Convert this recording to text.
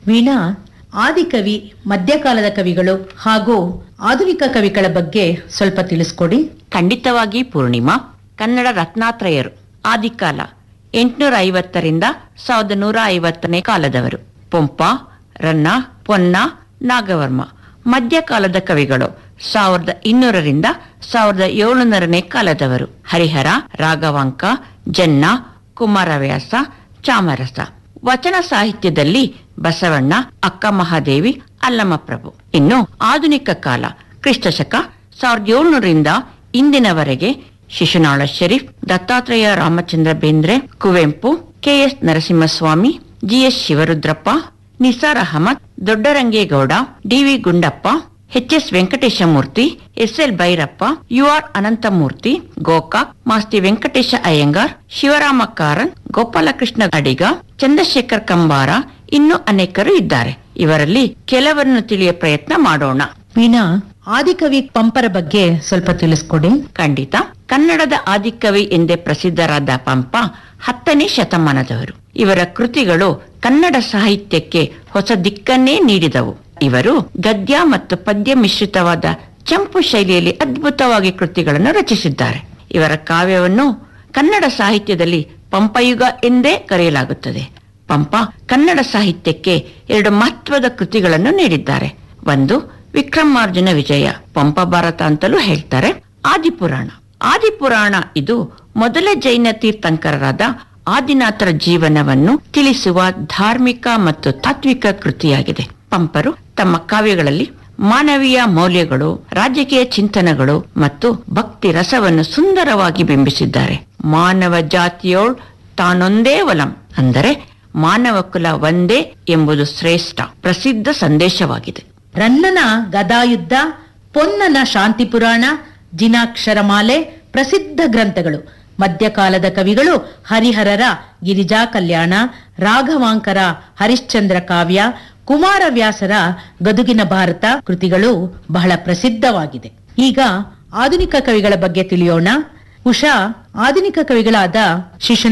ವೀಣಾ ಆದಿಕವಿ ಮಧ್ಯಕಾಲದ ಕವಿಗಳು ಹಾಗೂ ಆಧುನಿಕ ಕವಿಗಳ ಬಗ್ಗೆ ಸ್ವಲ್ಪ ತಿಳಿಸ್ಕೊಡಿ ಖಂಡಿತವಾಗಿ ಪೂರ್ಣಿಮಾ ಕನ್ನಡ ರತ್ನಾತ್ರಯರು ಆದಿಕಾಲ ಎಂಟುನೂರ ಐವತ್ತರಿಂದ ಸಾವಿರದ ನೂರ ಐವತ್ತನೇ ಕಾಲದವರು ಪೊಂಪ ರನ್ನ ಪೊನ್ನ ನಾಗವರ್ಮ ಮಧ್ಯಕಾಲದ ಕವಿಗಳು ಸಾವಿರದ ಇನ್ನೂರರಿಂದ ಸಾವಿರದ ಏಳುನೂರನೇ ಕಾಲದವರು ಹರಿಹರ ರಾಘವಾಂಕ ಜನ್ನ ಕುಮಾರವ್ಯಾಸ ಚಾಮರಸ ವಚನ ಸಾಹಿತ್ಯದಲ್ಲಿ ಬಸವಣ್ಣ ಅಕ್ಕ ಮಹಾದೇವಿ ಅಲ್ಲಮಪ್ರಭು ಇನ್ನು ಆಧುನಿಕ ಕಾಲ ಕ್ರಿಸ್ತಶಕ ಸಾವಿರದ ಏಳ್ನೂರಿಂದ ಇಂದಿನವರೆಗೆ Shishunala Sharif Dattatreya Ramachandra Bendre Kuvempu K S Narasimhaswamy G S Shivarudrappa Nisar Ahmed Doddarangegowda D V Gundappa H S Venkateshamurthy S L Bhyrappa U R Ananthamurthy Gokak Masti Venkatesha Iyengar Shivarama Karanth Gopalakrishna Adiga Chandrashekhar Kambara ಇನ್ನೂ ಅನೇಕರು ಇದ್ದಾರೆ ಇವರಲ್ಲಿ ಕೆಲವರನ್ನು ತಿಳಿಯ ಪ್ರಯತ್ನ ಮಾಡೋಣ ವೀಣಾ ಆದಿಕವಿ ಪಂಪರ ಬಗ್ಗೆ ಸ್ವಲ್ಪ ತಿಳಿಸ್ಕೊಡಿ ಖಂಡಿತ ಕನ್ನಡದ ಆದಿಕವಿ ಎಂದೇ ಪ್ರಸಿದ್ಧರಾದ ಪಂಪ ಹತ್ತನೇ ಶತಮಾನದವರು ಇವರ ಕೃತಿಗಳು ಕನ್ನಡ ಸಾಹಿತ್ಯಕ್ಕೆ ಹೊಸ ದಿಕ್ಕನ್ನೇ ನೀಡಿದವು ಇವರು ಗದ್ಯ ಮತ್ತು ಪದ್ಯ ಮಿಶ್ರಿತವಾದ ಚಂಪು ಶೈಲಿಯಲ್ಲಿ ಅದ್ಭುತವಾಗಿ ಕೃತಿಗಳನ್ನು ರಚಿಸಿದ್ದಾರೆ ಇವರ ಕಾವ್ಯವನ್ನು ಕನ್ನಡ ಸಾಹಿತ್ಯದಲ್ಲಿ ಪಂಪಯುಗ ಎಂದೇ ಕರೆಯಲಾಗುತ್ತದೆ ಪಂಪ ಕನ್ನಡ ಸಾಹಿತ್ಯಕ್ಕೆ ಎರಡು ಮಹತ್ವದ ಕೃತಿಗಳನ್ನು ನೀಡಿದ್ದಾರೆ ಒಂದು ವಿಕ್ರಮಾರ್ಜುನ ವಿಜಯ ಪಂಪ ಭಾರತ ಅಂತಲೂ ಹೇಳ್ತಾರೆ ಆದಿಪುರಾಣ ಆದಿಪುರಾಣ ಇದು ಮೊದಲ ಜೈನ ತೀರ್ಥಂಕರರಾದ ಆದಿನಾಥರ ಜೀವನವನ್ನು ತಿಳಿಸುವ ಧಾರ್ಮಿಕ ಮತ್ತು ತಾತ್ವಿಕ ಕೃತಿಯಾಗಿದೆ ಪಂಪರು ತಮ್ಮ ಕಾವ್ಯಗಳಲ್ಲಿ ಮಾನವೀಯ ಮೌಲ್ಯಗಳು ರಾಜಕೀಯ ಚಿಂತನೆಗಳು ಮತ್ತು ಭಕ್ತಿ ರಸವನ್ನು ಸುಂದರವಾಗಿ ಬಿಂಬಿಸಿದ್ದಾರೆ ಮಾನವ ಜಾತಿಯೋಳ್ ತಾನೊಂದೇ ವಲಂ ಅಂದರೆ ಮಾನವ ಕುಲ ಒಂದೇ ಎಂಬುದು ಶ್ರೇಷ್ಠ ಪ್ರಸಿದ್ಧ ಸಂದೇಶವಾಗಿದೆ ರನ್ನನ ಗದಾಯುದ್ಧ ಪೊನ್ನನ ಶಾಂತಿ ಪುರಾಣ ಜಿನಾಕ್ಷರಮಾಲೆ ಪ್ರಸಿದ್ಧ ಗ್ರಂಥಗಳು ಮಧ್ಯಕಾಲದ ಕವಿಗಳು ಹರಿಹರರ ಗಿರಿಜಾ ಕಲ್ಯಾಣ ರಾಘವಾಂಕರ ಹರಿಶ್ಚಂದ್ರ ಕಾವ್ಯ ಕುಮಾರವ್ಯಾಸರ ಗದುಗಿನ ಭಾರತ ಕೃತಿಗಳು ಬಹಳ ಪ್ರಸಿದ್ಧವಾಗಿದೆ ಈಗ ಆಧುನಿಕ ಕವಿಗಳ ಬಗ್ಗೆ ತಿಳಿಯೋಣ ಉಷಾ ಆಧುನಿಕ ಕವಿಗಳಾದ ಶಿಶು